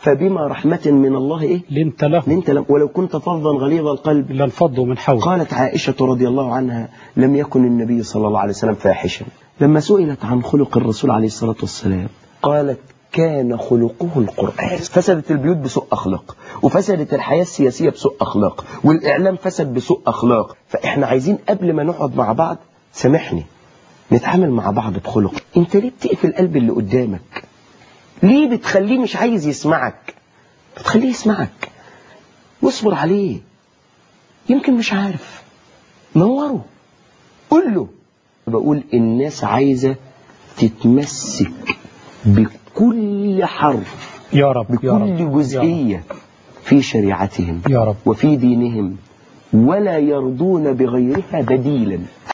فبما رحمة من الله إيه لنت له لنت لم ولو كنت فظا غليظ القلب لانفضوا من حولك قالت عائشة رضي الله عنها لم يكن النبي صلى الله عليه وسلم فاحشا لما سئلت عن خلق الرسول عليه الصلاة والسلام قالت كان خلقه القرآن فسدت البيوت بسوء أخلاق وفسدت الحياة السياسية بسوء أخلاق والإعلام فسد بسوء أخلاق فإحنا عايزين قبل ما نقعد مع بعض سامحني نتعامل مع بعض بخلق انت ليه بتقفل قلب اللي قدامك ليه بتخليه مش عايز يسمعك بتخليه يسمعك واصبر عليه يمكن مش عارف نوره قول له بقول الناس عايزة تتمسك بكل حرف يا رب يا رب بكل جزئية في شريعتهم يا رب وفي دينهم ولا يرضون بغيرها بديلا